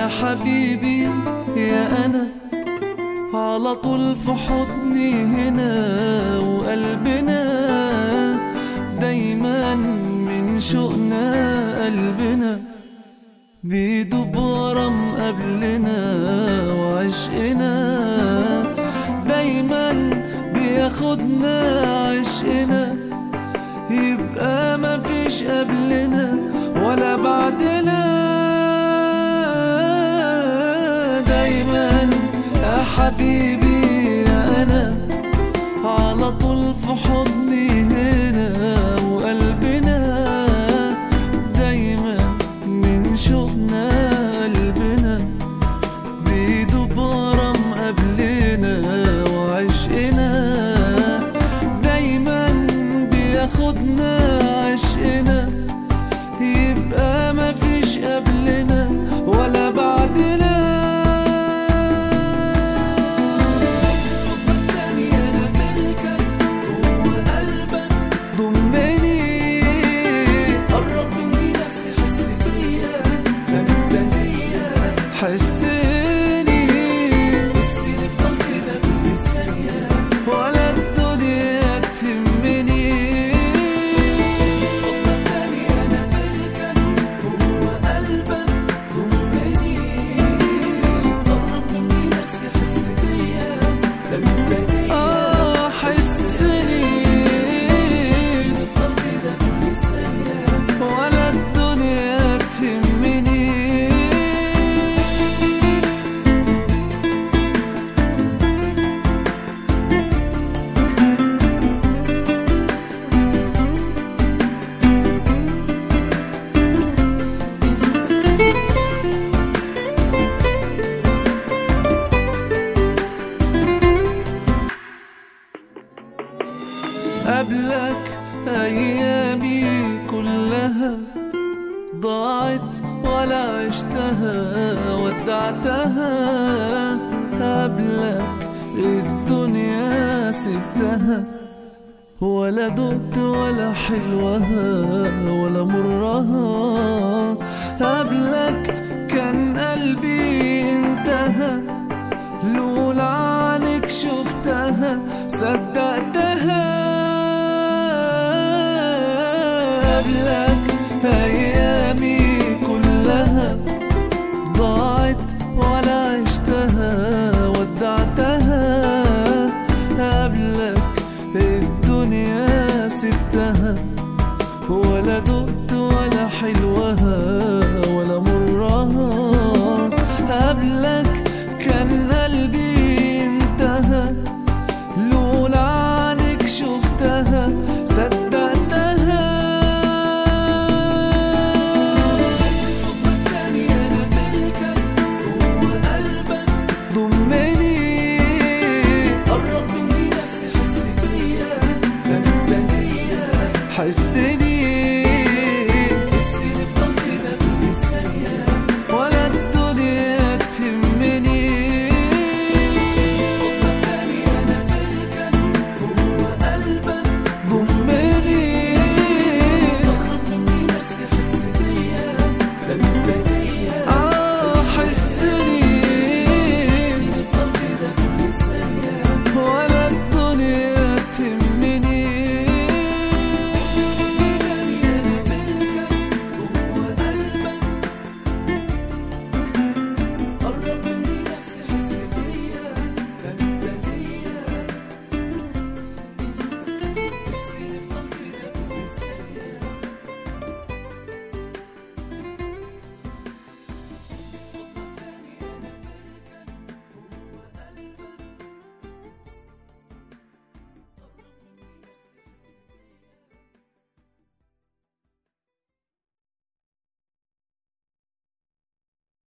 يا حبيبي يا أنا على طول في حضني هنا وقلبنا دايما من شوقنا قلبنا بيدوب ورا قبلنا وعشقنا دايما بياخدنا عشقنا يبقى مفيش قبلنا ولا بعدنا دايما يا حبيبي يا انا على طول في حضني هنا وقلبنا دايما من شوقنا قلبنا بيدوب ورا قبلنا وعشقنا دايما بياخدنا عشقنا يبقى مفيش قبلنا ولا بعدنا ضمني قرب مني نفسي حس بيا ده انت ليا حسني نفسي نفضل كده كل ثانية ولا الدنيا تهمني اتفضل تاني انا ملكك جوه قلبك ضمني قرب مني نفسي حس بيا ده انت ليا اه حسني نفضل كده كل ثانية ولا الدنيا تهمني قبلك أيامي كلها ضاعت ولا عشتها ودعتها قبلك الدنيا سبتها ولا دقت ولا حلوها ولا مرها قبلك كان قلبي انتهى لولا عنك شفتها صدقتها قبلك أيامي كلها ضاعت ولا عشتها ودعتها قبلك الدنيا سبتها ولا دقت ولا حلوها ولا مرها قبلك كان قلبي انتهى لولا عنك شفتها صدقتها ضمني قرب مني نفسي حس بيا ده انت ليا حسني